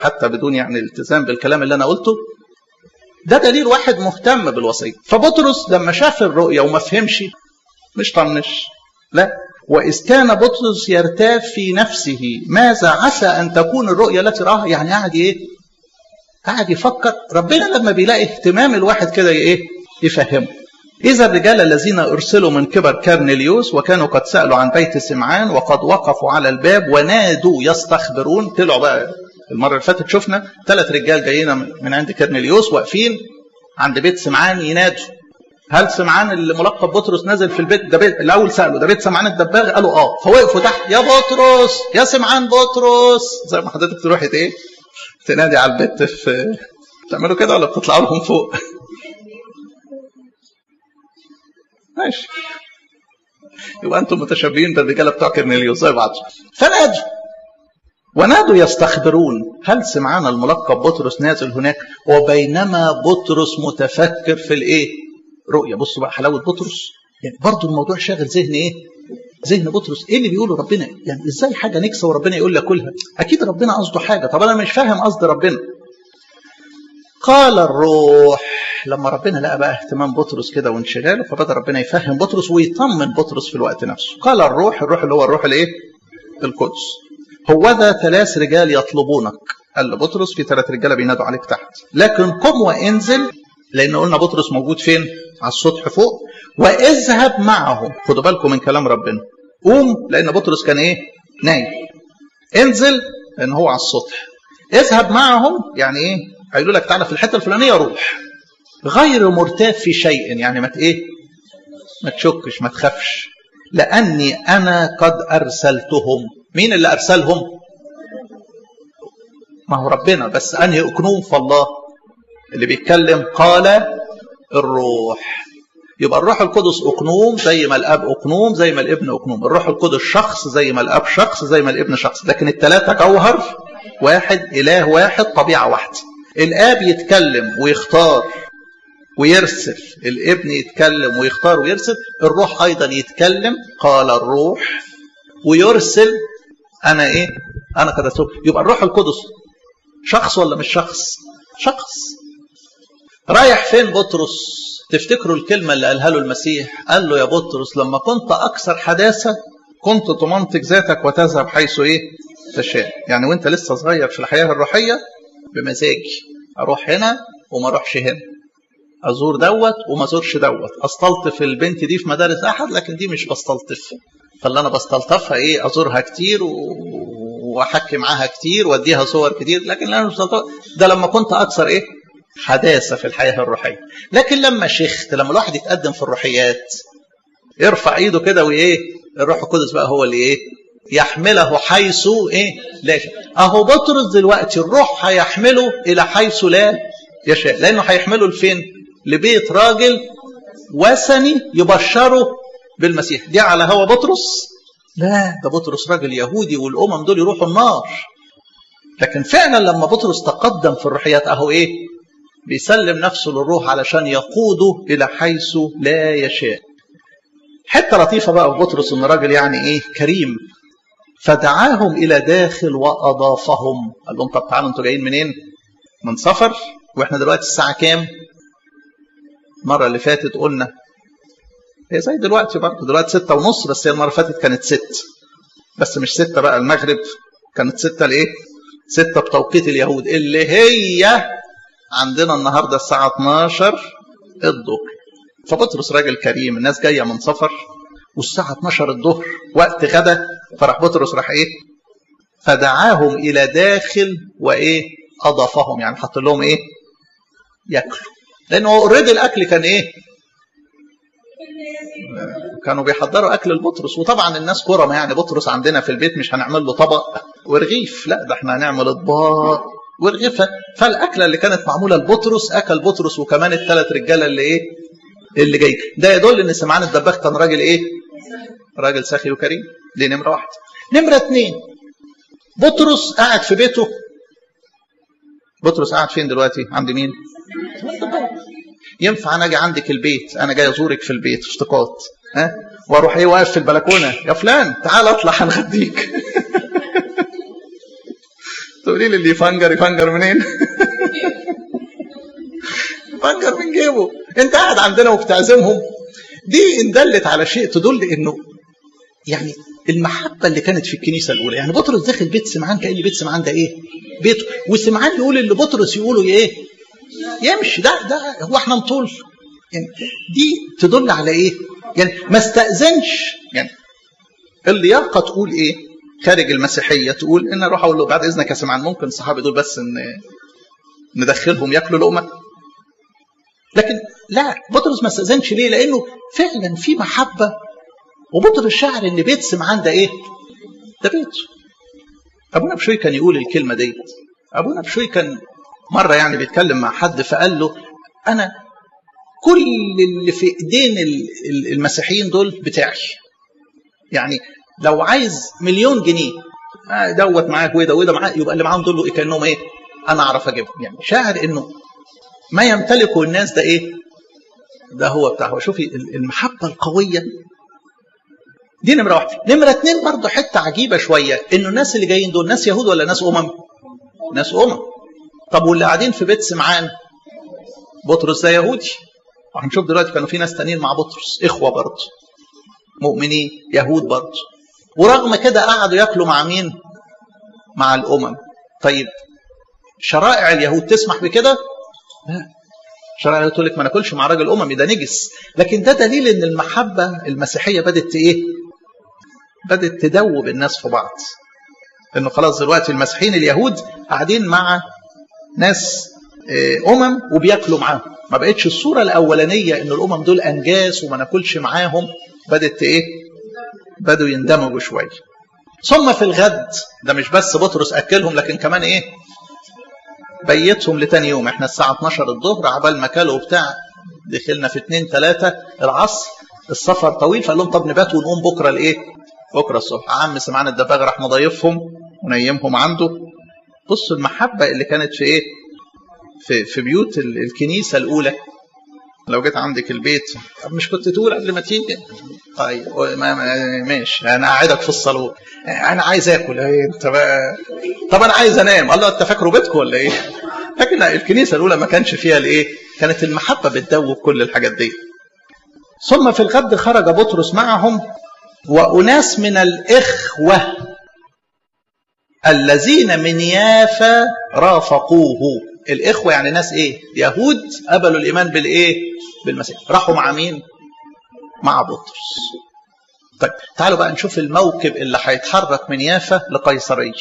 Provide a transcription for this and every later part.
حتى بدون يعني التزام بالكلام اللي انا قلته ده دليل واحد مهتم بالوصيه فبطرس لما شاف الرؤيا وما فهمش مش طنش لا وإذ كان بطرس يرتاب في نفسه ماذا عسى أن تكون الرؤيا التي رآها يعني قاعد إيه قاعد يفكر ربنا لما بيلاقي اهتمام الواحد كده إيه يفهمه إذا الرجال الذين أرسلوا من كبر كارنيليوس وكانوا قد سألوا عن بيت سمعان وقد وقفوا على الباب ونادوا يستخبرون طلعوا بقى المرة اللي فاتت شفنا ثلاث رجال جايين من عند كارنيليوس واقفين عند بيت سمعان ينادوا هل سمعان اللي ملقب بطرس نزل في البيت ده بيت الاول سالوا ده بيت سمعان الدباغ قالوا اه فوقفوا تحت يا بطرس يا سمعان بطرس زي ما حضرتك تروحي ايه تنادي على البيت في بتعملوا كده ولا بتطلعوا لهم فوق ماشي يبقى انتم متشابهين بالرجاله بتوع كرنيليوس زي بعض فنادوا ونادوا يستخبرون هل سمعان الملقب بطرس نازل هناك وبينما بطرس متفكر في الايه رؤيا بصوا بقى حلاوه بطرس يعني برضه الموضوع شاغل ذهن ايه ذهن بطرس ايه اللي بيقوله ربنا يعني ازاي حاجه نكسه وربنا يقول لك كلها اكيد ربنا قصده حاجه طب انا مش فاهم قصد ربنا قال الروح لما ربنا لقى بقى اهتمام بطرس كده وانشغاله فبدا ربنا يفهم بطرس ويطمن بطرس في الوقت نفسه قال الروح الروح اللي هو الروح الايه القدس هو ذا ثلاث رجال يطلبونك قال لبطرس في ثلاث رجاله بينادوا عليك تحت لكن قم وانزل لان قلنا بطرس موجود فين على السطح فوق واذهب معه خدوا بالكم من كلام ربنا قوم لان بطرس كان ايه نايم انزل لان هو على السطح اذهب معهم يعني ايه هيقولوا لك تعالى في الحته الفلانيه روح غير مرتاب في شيء يعني ما ايه ما تشكش ما تخافش لاني انا قد ارسلتهم مين اللي ارسلهم ما هو ربنا بس انهي اكنوم فالله اللي بيتكلم قال الروح يبقى الروح القدس اقنوم زي ما الاب اقنوم زي ما الابن اقنوم الروح القدس شخص زي ما الاب شخص زي ما الابن شخص لكن الثلاثه جوهر واحد اله واحد طبيعه واحده الاب يتكلم ويختار ويرسل الابن يتكلم ويختار ويرسل الروح ايضا يتكلم قال الروح ويرسل انا ايه انا قد يبقى الروح القدس شخص ولا مش شخص شخص رايح فين بطرس تفتكروا الكلمة اللي قالها له المسيح قال له يا بطرس لما كنت أكثر حداثة كنت تمنطق ذاتك وتذهب حيث إيه تشاء يعني وانت لسه صغير في الحياة الروحية بمزاجي أروح هنا وما أروحش هنا أزور دوت وما أزورش دوت أستلطف البنت دي في مدارس أحد لكن دي مش بستلطفها فاللي أنا بستلطفها إيه أزورها كتير و... واحكي معاها كتير واديها صور كتير لكن انا مش ده لما كنت اكثر ايه حداثه في الحياه الروحيه لكن لما شخت لما الواحد يتقدم في الروحيات يرفع ايده كده وايه الروح القدس بقى هو اللي ايه يحمله حيث ايه لا يشاء اهو بطرس دلوقتي الروح هيحمله الى حيث لا يشاء لانه هيحمله لفين لبيت راجل وثني يبشره بالمسيح دي على هوا بطرس لا ده بطرس راجل يهودي والامم دول يروحوا النار لكن فعلا لما بطرس تقدم في الروحيات اهو ايه بيسلم نفسه للروح علشان يقوده الى حيث لا يشاء حته لطيفه بقى في بطرس ان راجل يعني ايه كريم فدعاهم الى داخل واضافهم قال لهم طب تعالوا انتوا جايين منين من سفر واحنا دلوقتي الساعه كام المره اللي فاتت قلنا هي زي دلوقتي برضه دلوقتي ستة ونص بس هي المرة اللي فاتت كانت ست بس مش ستة بقى المغرب كانت ستة لإيه؟ ستة بتوقيت اليهود اللي هي عندنا النهاردة الساعة 12 الظهر فبطرس راجل كريم الناس جاية من سفر والساعة 12 الظهر وقت غدا فراح بطرس راح إيه؟ فدعاهم إلى داخل وإيه؟ أضافهم يعني حط لهم إيه؟ ياكلوا لأنه اوريدي الأكل كان إيه؟ كانوا بيحضروا اكل لبطرس وطبعا الناس كرمه يعني بطرس عندنا في البيت مش هنعمل له طبق ورغيف لا ده احنا هنعمل اطباق ورغيفه فالاكله اللي كانت معموله لبطرس اكل بطرس وكمان الثلاث رجاله اللي ايه اللي جاي ده يدل ان سمعان الدباغ كان راجل ايه راجل سخي وكريم دي نمره واحده نمره اثنين بطرس قاعد في بيته بطرس قاعد فين دلوقتي عند مين ينفع انا اجي عندك البيت انا جاي ازورك في البيت في افتقاد ها واروح ايه واقف في البلكونه يا فلان تعال اطلع هنغديك تقولي لي اللي يفنجر يفنجر منين يفنجر من جيبه انت قاعد عندنا وبتعزمهم دي ان دلت على شيء تدل انه يعني المحبه اللي كانت في الكنيسه الاولى يعني بطرس داخل بيت سمعان كان بيت سمعان ده ايه بيته وسمعان يقول اللي بطرس يقوله ايه يمشي ده ده هو احنا نطول يعني دي تدل على ايه يعني ما استاذنش يعني اللياقه تقول ايه خارج المسيحيه تقول ان اروح اقول له بعد اذنك يا سمعان ممكن صحابي دول بس ان ندخلهم ياكلوا لقمه لكن لا بطرس ما استاذنش ليه لانه فعلا في محبه وبطرس شعر ان بيت سمعان ده ايه ده بيته ابونا بشوي كان يقول الكلمه ديت ابونا بشوي كان مره يعني بيتكلم مع حد فقال له انا كل اللي في ايدين المسيحيين دول بتاعي يعني لو عايز مليون جنيه دوت معاك وده وده معاك يبقى اللي معاهم دول كانهم ايه انا اعرف اجيبهم يعني شاعر انه ما يمتلكه الناس ده ايه ده هو بتاعه شوفي المحبه القويه دي نمره واحده نمره اتنين برضه حته عجيبه شويه انه الناس اللي جايين دول ناس يهود ولا ناس امم ناس امم طب واللي قاعدين في بيت سمعان بطرس ده يهودي وهنشوف دلوقتي كانوا في ناس تانيين مع بطرس اخوه برضه مؤمنين يهود برضه ورغم كده قعدوا ياكلوا مع مين مع الامم طيب شرائع اليهود تسمح بكده لا شرائع اليهود تقول لك ما ناكلش مع راجل اممي ده نجس لكن ده دليل ان المحبه المسيحيه بدات ايه بدات تدوب الناس في بعض انه خلاص دلوقتي المسيحيين اليهود قاعدين مع ناس امم وبياكلوا معاهم ما بقتش الصوره الاولانيه ان الامم دول انجاس وما ناكلش معاهم بدات ايه بدوا يندمجوا شويه ثم في الغد ده مش بس بطرس اكلهم لكن كمان ايه بيتهم لتاني يوم احنا الساعه 12 الظهر عبال ما كلوا بتاع دخلنا في 2 3 العصر السفر طويل فقال لهم طب نبات ونقوم بكره الايه بكره الصبح عم سمعان الدباغ راح مضيفهم ونيمهم عنده بصوا المحبه اللي كانت في ايه في في بيوت الكنيسه الاولى لو جيت عندك البيت مش كنت تقول قبل ما تيجي طيب ماشي انا قاعدك في الصالون انا عايز اكل انت بقى طب انا عايز انام الله انت فاكره بيتكم ولا ايه لكن الكنيسه الاولى ما كانش فيها الايه كانت المحبه بتدوب كل الحاجات دي ثم في الغد خرج بطرس معهم واناس من الاخوه الذين من يافا رافقوه الاخوه يعني ناس ايه يهود قبلوا الايمان بالايه بالمسيح راحوا مع مين مع بطرس طيب تعالوا بقى نشوف الموكب اللي هيتحرك من يافا لقيصريه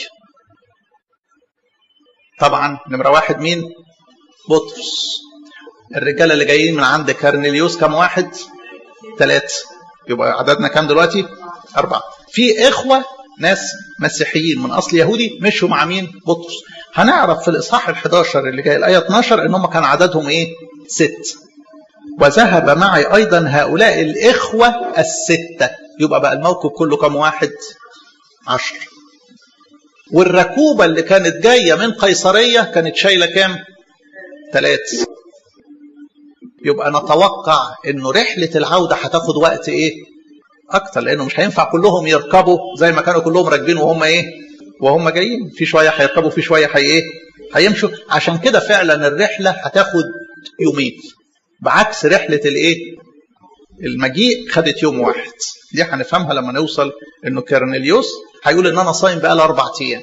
طبعا نمره واحد مين بطرس الرجاله اللي جايين من عند كارنيليوس كم واحد ثلاثه يبقى عددنا كام دلوقتي اربعه في اخوه ناس مسيحيين من اصل يهودي مشوا مع مين بطرس هنعرف في الاصحاح ال11 اللي جاي الايه 12 ان هم كان عددهم ايه ست وذهب معي ايضا هؤلاء الاخوه السته يبقى بقى الموكب كله كم واحد عشر والركوبه اللي كانت جايه من قيصريه كانت شايله كام ثلاث يبقى نتوقع انه رحله العوده هتاخد وقت ايه اكتر لانه مش هينفع كلهم يركبوا زي ما كانوا كلهم راكبين وهم ايه وهم جايين في شويه هيركبوا في شويه هي ايه هيمشوا عشان كده فعلا الرحله هتاخد يومين بعكس رحله الايه المجيء خدت يوم واحد دي هنفهمها لما نوصل انه كارنيليوس هيقول ان انا صايم بقى اربع ايام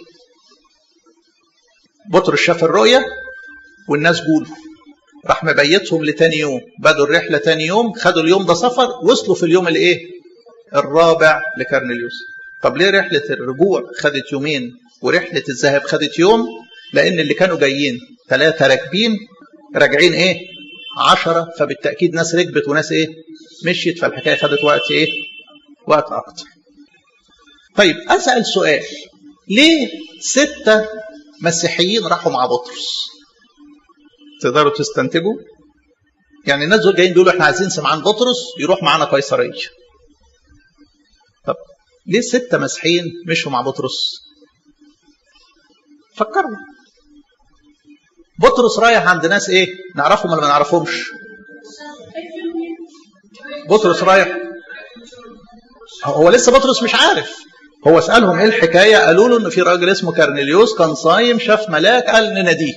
بطرس شاف الرؤيه والناس جولوا راح مبيتهم لتاني يوم بدوا الرحله تاني يوم خدوا اليوم ده سفر وصلوا في اليوم الايه الرابع لكارنيليوس طب ليه رحلة الرجوع خدت يومين ورحلة الذهاب خدت يوم لأن اللي كانوا جايين ثلاثة راكبين راجعين إيه عشرة فبالتأكيد ناس ركبت وناس إيه مشيت فالحكاية خدت وقت إيه وقت أكتر طيب أسأل سؤال ليه ستة مسيحيين راحوا مع بطرس تقدروا تستنتجوا يعني الناس دول جايين بيقولوا احنا عايزين سمعان بطرس يروح معانا قيصريه طب ليه ستة مسيحيين مشوا مع بطرس فكروا بطرس رايح عند ناس ايه نعرفهم ولا ما نعرفهمش بطرس رايح هو لسه بطرس مش عارف هو سالهم ايه الحكايه قالوا له ان في راجل اسمه كارنيليوس كان صايم شاف ملاك قال نناديه